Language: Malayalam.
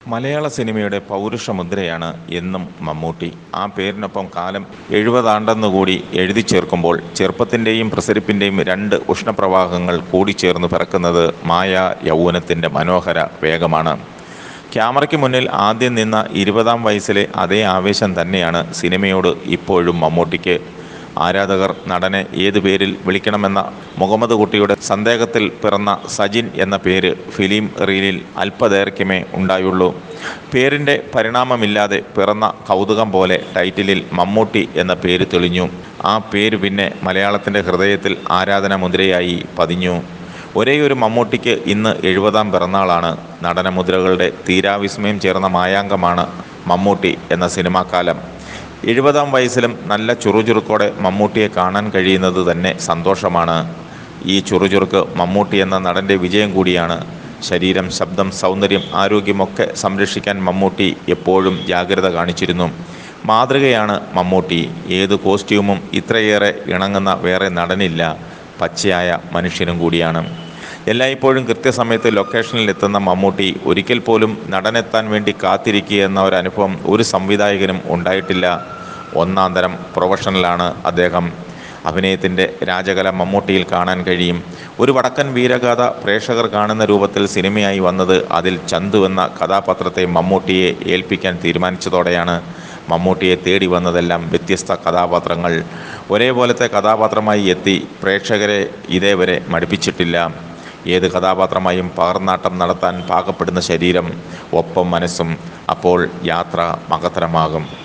മലയാള സിനിമയുടെ പൗരുഷ മുദ്രയാണ് എന്നും മമ്മൂട്ടി ആ പേരിനൊപ്പം കാലം എഴുപതാണ്ടെന്നുകൂടി എഴുതി ചേർക്കുമ്പോൾ ചെറുപ്പത്തിൻ്റെയും പ്രസരിപ്പിൻ്റെയും രണ്ട് ഉഷ്ണപ്രവാഹങ്ങൾ കൂടിച്ചേർന്ന് പിറക്കുന്നത് മായ യൗവനത്തിൻ്റെ മനോഹര വേഗമാണ് ക്യാമറയ്ക്ക് മുന്നിൽ ആദ്യം നിന്ന ഇരുപതാം വയസ്സിലെ അതേ ആവേശം തന്നെയാണ് സിനിമയോട് ഇപ്പോഴും മമ്മൂട്ടിക്ക് ആരാധകർ നടനെ ഏത് പേരിൽ വിളിക്കണമെന്ന മുഹമ്മദ് കുട്ടിയുടെ സന്ദേഹത്തിൽ പിറന്ന സജിൻ എന്ന പേര് ഫിലിം റീലിൽ അല്പദൈർഘ്യമേ ഉണ്ടായുള്ളൂ പേരിൻ്റെ പരിണാമമില്ലാതെ പിറന്ന കൗതുകം പോലെ ടൈറ്റിലിൽ മമ്മൂട്ടി എന്ന പേര് തെളിഞ്ഞു ആ പേര് പിന്നെ മലയാളത്തിൻ്റെ ഹൃദയത്തിൽ ആരാധന മുദ്രയായി പതിഞ്ഞു ഒരേയൊരു മമ്മൂട്ടിക്ക് ഇന്ന് എഴുപതാം പിറന്നാളാണ് നടനമുദ്രകളുടെ തീരാവിസ്മയം ചേർന്ന മായാങ്കമാണ് മമ്മൂട്ടി എന്ന സിനിമാക്കാലം എഴുപതാം വയസ്സിലും നല്ല ചുറുചുറുക്കോടെ മമ്മൂട്ടിയെ കാണാൻ കഴിയുന്നത് തന്നെ സന്തോഷമാണ് ഈ ചുറുചുറുക്ക് മമ്മൂട്ടി എന്ന നടൻ്റെ വിജയം കൂടിയാണ് ശരീരം ശബ്ദം സൗന്ദര്യം ആരോഗ്യമൊക്കെ സംരക്ഷിക്കാൻ മമ്മൂട്ടി എപ്പോഴും ജാഗ്രത കാണിച്ചിരുന്നു മാതൃകയാണ് മമ്മൂട്ടി ഏത് കോസ്റ്റ്യൂമും ഇത്രയേറെ ഇണങ്ങുന്ന വേറെ നടനില്ല പച്ചയായ മനുഷ്യനും കൂടിയാണ് എല്ലായ്പ്പോഴും കൃത്യസമയത്ത് ലൊക്കേഷനിൽ എത്തുന്ന മമ്മൂട്ടി ഒരിക്കൽ പോലും നടനെത്താൻ വേണ്ടി കാത്തിരിക്കുക എന്ന ഒരു അനുഭവം ഒരു സംവിധായകനും ഉണ്ടായിട്ടില്ല ഒന്നാം തരം പ്രൊഫഷണലാണ് അദ്ദേഹം അഭിനയത്തിൻ്റെ രാജകല മമ്മൂട്ടിയിൽ കാണാൻ കഴിയും ഒരു വടക്കൻ വീരഗാഥ പ്രേക്ഷകർ കാണുന്ന രൂപത്തിൽ സിനിമയായി വന്നത് അതിൽ ചന്തു എന്ന കഥാപാത്രത്തെ മമ്മൂട്ടിയെ ഏൽപ്പിക്കാൻ തീരുമാനിച്ചതോടെയാണ് മമ്മൂട്ടിയെ തേടി വന്നതെല്ലാം വ്യത്യസ്ത കഥാപാത്രങ്ങൾ ഒരേപോലത്തെ കഥാപാത്രമായി എത്തി പ്രേക്ഷകരെ ഇതേവരെ മടുപ്പിച്ചിട്ടില്ല ഏത് കഥാപാത്രമായും പകർന്നാട്ടം നടത്താൻ പാകപ്പെടുന്ന ശരീരം ഒപ്പം മനസ്സും അപ്പോൾ യാത്ര മകത്തരമാകും